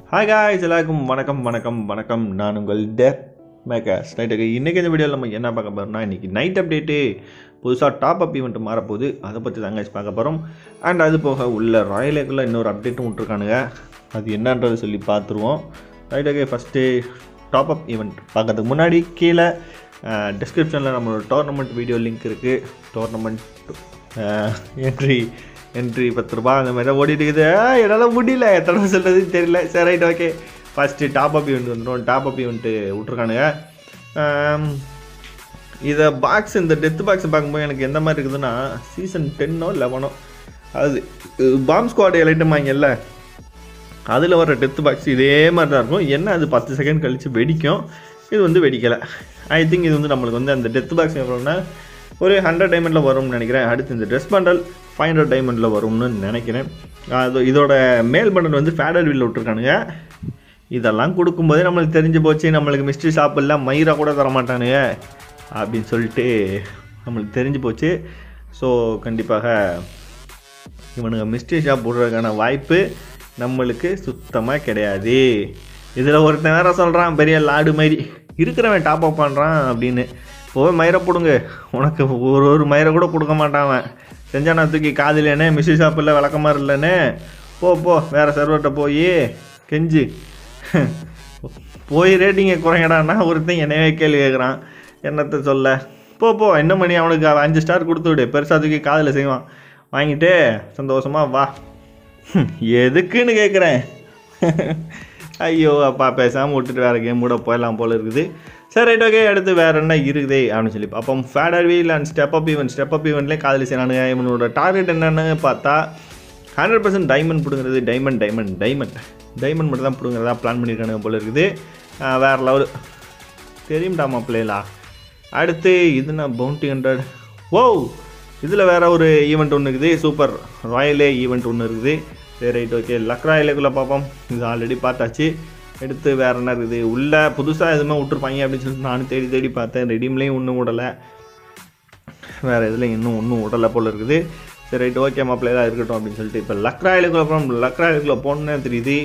hi guys எல்லாருக்கும் வணக்கம் வணக்கம் வணக்கம் நான் உங்கள் டெத் மேக்கர்ஸ் ரைட்டு இன்றைக்கி இந்த வீடியோவில் நம்ம என்ன பார்க்க போகிறோம்னா இன்றைக்கி நைட் அப்டேட்டு புதுசாக டாப் அப் ஈவெண்ட் மாறப்போகுது அதை பற்றி தாங்க பார்க்க போகிறோம் அண்ட் அது போக உள்ள ராயலேக்குள்ளே இன்னொரு அப்டேட்டும் விட்ருக்கானுங்க அது என்னன்றது சொல்லி பார்த்துருவோம் right okay first top up event பார்க்கறதுக்கு முன்னாடி கீழே டிஸ்கிரிப்ஷனில் நம்மளோட டோர்னமெண்ட் வீடியோ லிங்க் இருக்குது டோர்னமெண்ட் என்ட்ரி என்ட்ரி பத்து ரூபா அந்த மாதிரி தான் ஓடிட்டு இருக்குது ஆ, என்னால் முடியல எத்தனை சொல்கிறது தெரியல சரி right okay first top up event வந்துடும் டாப் அப் ஈவெண்ட்டு விட்ருக்கானுங்க ஆம், இதை பாக்ஸ் இந்த டெத் பாக்ஸ் பார்க்கும்போது எனக்கு எந்த மாதிரி இருக்குதுன்னா சீசன் டென்னோ லெவனோ அது பாம் ஸ்குவாட் எலைட்டமாங்கல்ல அதில் வர டெத் பாக்ஸ் இதே மாதிரி தான் இருக்கும் என்ன அது பத்து செகண்ட் கழித்து வெடிக்கும் இது வந்து வெடிக்கலை ஐ திங்க் இது வந்து நம்மளுக்கு வந்து அந்த டெத் பாக்ஸ் எவ்வளோன்னா ஒரு ஹண்ட்ரட் டைமண்டில் வரும்னு நினைக்கிறேன் அடுத்து இந்த ட்ரெஸ் பண்டல் ஃபைவ் ஹண்ட்ரட் டைமண்டில் வரும்னு நினைக்கிறேன் அது இதோட மேல் பண்டல் வந்து ஃபேடர் வீலில் விட்ருக்கானுங்க இதெல்லாம் கொடுக்கும்போதே நம்மளுக்கு தெரிஞ்சு போச்சு நம்மளுக்கு மிஸ்ட்ரி ஷாப்பெல்லாம் மயிரா கூட தர மாட்டானுங்க அப்படின்னு சொல்லிட்டு நம்மளுக்கு தெரிஞ்சு போச்சு ஸோ கண்டிப்பாக இவனுங்க மிஸ்ட்ரி ஷாப் போடுறதுக்கான வாய்ப்பு நம்மளுக்கு சுத்தமாக கிடையாது இதில் ஒருத்தன் வேற சொல்கிறான் பெரிய லாடு மாதிரி இருக்கிறவன் டாப் அப் பண்ணுறான் அப்படின்னு போய் மயிரை போடுங்க உனக்கு ஒரு ஒரு மயிரை கூட கொடுக்க மாட்டான் அவன் செஞ்சானா தூக்கி காதிலேனே மிஸ்ட்ரி ஷாப்பில் விளக்கமாக இல்லைன்னு போ போ வேறு சர்வர்கிட்ட போய் கெஞ்சு போய் ரேட்டிங்கை குறைங்கடான்னா ஒருத்தன் என்னவே கேள்வி கேட்குறான் என்னத்தை சொல்ல போ போ என்ன மணி அவனுக்கு அவன் அஞ்சு ஸ்டார் கொடுத்து விடு பெருசாக தூக்கி காதில் செய்வான் வாங்கிட்டு சந்தோஷமா வா ஹம், எதுக்குன்னு கேட்குறேன் ஐயோ அப்பா பேசாமல் விட்டுட்டு வேறு கேம் கூட போயிடலாம் போல இருக்குது சரி ரைட் ஓகே அடுத்து வேறு என்ன இருக்குதே அப்படின்னு சொல்லி பார்ப்போம் faded wheel and step up event step up ஈவெண்ட்லேயே காதலி செய்யறானுங்க இவனோட டார்கெட் என்னன்னு பார்த்தா ஹண்ட்ரட் பர்சன்ட் டைமண்ட் பிடுங்கிறது டைமண்ட் டைமண்ட் டைமண்ட் டைமண்ட் மட்டும் தான் பிடுங்கிறதா பிளான் பண்ணியிருக்கானுங்க போல இருக்குது ஆஹ் வேற லெவல் தெரியும்டாமா பிள்ளைகளா அடுத்து இது நான் பவுண்டி ஹண்ட்ரட் ஓ இதில் வேற ஒரு ஈவெண்ட் ஒன்று இருக்குது சூப்பர் ராயலே ஈவெண்ட் ஒன்று இருக்குது சரி ரைட் ஓகே லக் ராயலேக்குள்ளே பார்ப்போம் இது ஆல்ரெடி பார்த்தாச்சு எடுத்து வேற என்ன இருக்குது உள்ளே புதுசாக எதுவுமே விட்டுருப்பாங்க அப்படின்னு சொல்லிட்டு நானும் தேடி தேடி பார்த்தேன் ரெடிம்லேயும் ஒன்றும் விடலை வேறு இதில் இன்னும் ஒன்றும் விடலை போல் இருக்குது சரி ரைட் ஓகே மாப்பிள்ளைலாம் இருக்கட்டும் அப்படின்னு சொல்லிட்டு இப்போ லக்ராயிலுக்குள்ள அப்புறம் லக்ராயிலுக்குள்ளே போனே தெரியுது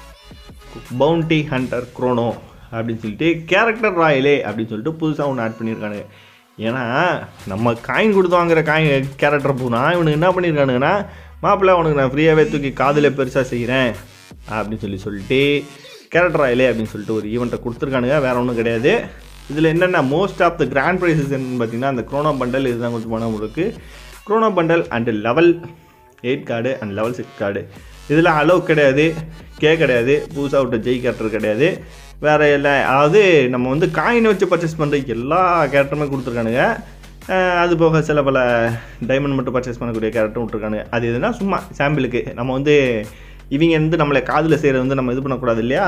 பவுண்டி ஹண்டர் குரோனோ அப்படின்னு சொல்லிட்டு கேரக்டர் ராயலே அப்படின்னு சொல்லிட்டு புதுசாக ஒன்று ஆட் பண்ணியிருக்கானுங்க ஏன்னா நம்ம காயின் கொடுத்து வாங்குற காயின் கேரக்டர் பூனா இவனுக்கு என்ன பண்ணியிருக்கானுங்கன்னா மாப்பிள்ளை உனக்கு நான் ஃப்ரீயாகவே தூக்கி காதில் பெருசாக செய்கிறேன் அப்படின்னு சொல்லி சொல்லிட்டு கேரக்டர் ராயலே அப்படின்னு சொல்லிட்டு ஒரு ஈவெண்ட்டை கொடுத்துருக்கானுங்க வேறு ஒன்றும் கிடையாது இதில் என்னென்ன most of the grand prizes என்னன்னு பார்த்தீங்கன்னா அந்த க்ரோனோ பண்டல் இதுதான் கொஞ்சம் பணம் இருக்குது chrono bundle and level eight card and level six card இதில் அளவு கிடையாது கே கிடையாது புதுசாக விட்ட ஜெய் கேரக்டர் கிடையாது வேறு எல்லா அதாவது நம்ம வந்து காயின் வச்சு பர்ச்சேஸ் பண்ணுற எல்லா கேரக்டருமே கொடுத்துருக்கானுங்க அஹ் அது போக சில பல டைமண்ட் மட்டும் பர்ச்சேஸ் பண்ணக்கூடிய கேரக்டரும் விட்ருக்கானுங்க அது எதுனா சும்மா சாம்பிளுக்கு நம்ம வந்து இவங்க வந்து நம்மளை காதில் செய்கிறது வந்து நம்ம இது பண்ணக்கூடாது இல்லையா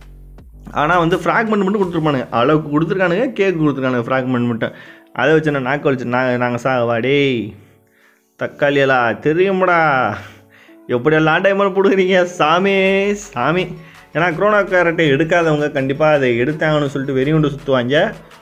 ஆனால் வந்து ஃப்ராக்மெண்ட் மட்டும் கொடுத்துருப்பானுங்க அளவுக்கு கொடுத்துருக்கானுங்க கேக் கொடுத்துருக்கானுங்க ஃப்ராக்மெண்ட் மட்டும் அதை வச்சு நான் நாக்கு வச்சு நாங்கள் நாங்கள் சாகவா டேய் தக்காளியலா தெரியுமாடா எப்படியெல்லாம் டைமண்ட் போடுக்கிறீங்க சாமி சாமி ஏன்னா குரோனா கேரட்டை எடுக்காதவங்க கண்டிப்பாக அதை எடுத்தாங்கன்னு சொல்லிட்டு வெறி கொண்டு சுற்றுவாங்க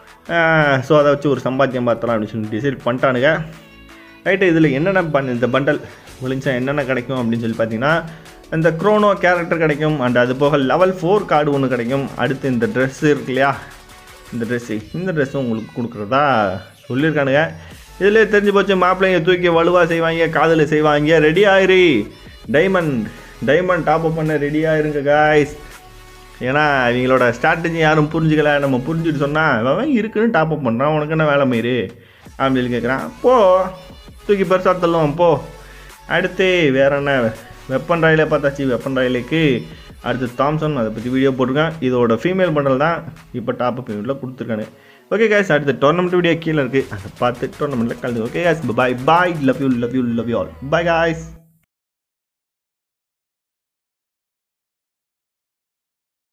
ஸோ அதை வச்சு ஒரு சம்பாத்தியம் பார்த்தலாம் அப்படின்னு சொல்லி டிசைட் பண்ணிட்டானுங்க ரைட்டு இதில் என்னென்ன பண் இந்த பண்டல் விழிச்சா என்னென்ன கிடைக்கும் அப்படின்னு சொல்லி பார்த்தீங்கன்னா இந்த க்ரோனோ கேரக்டர் கிடைக்கும் அண்ட் அது போக லெவல் ஃபோர் கார்டு ஒன்று கிடைக்கும் அடுத்து இந்த ட்ரெஸ் இருக்கு இல்லையா இந்த ட்ரெஸ்ஸு இந்த ட்ரெஸ்ஸும் உங்களுக்கு கொடுக்குறதா சொல்லியிருக்கானுங்க இதில் தெரிஞ்சு போச்சு மாப்பிள்ளைங்க தூக்கி வலுவாக செய்வாங்க காதில் செய்வாங்க ரெடி ஆயிரு டைமண்ட் டைமண்ட் டாப் அப் பண்ண ரெடி ஆயிருங்க காய்ஸ் ஏன்னா இவங்களோட ஸ்ட்ராட்டஜி யாரும் புரிஞ்சுக்கல நம்ம புரிஞ்சுட்டு சொன்னால் அவன் இருக்குன்னு டாப் அப் பண்ணுறான் உனக்கு என்ன வேலை மயிறு அப்படின்னு சொல்லி கேட்குறான் போ தூக்கி பெருசாக தள்ளுவோம் போ அடுத்து வேற என்ன வெப்பன் ராயிலே பார்த்தாச்சு வெப்பன் ராயிலுக்கு அடுத்து தாம்சன் அதை பற்றி வீடியோ போட்டிருக்கேன் இதோட ஃபீமேல் பண்டல் தான் இப்போ டாப் அப் பேமெண்ட்டில் கொடுத்துருக்காங்க ஓகே கேஸ் அடுத்த டோர்னமெண்ட் வீடியோ கீழே இருக்குது அதை பார்த்து டோர்னமெண்ட்டில் கலந்து okay guys bye bye love you love you love you all bye guys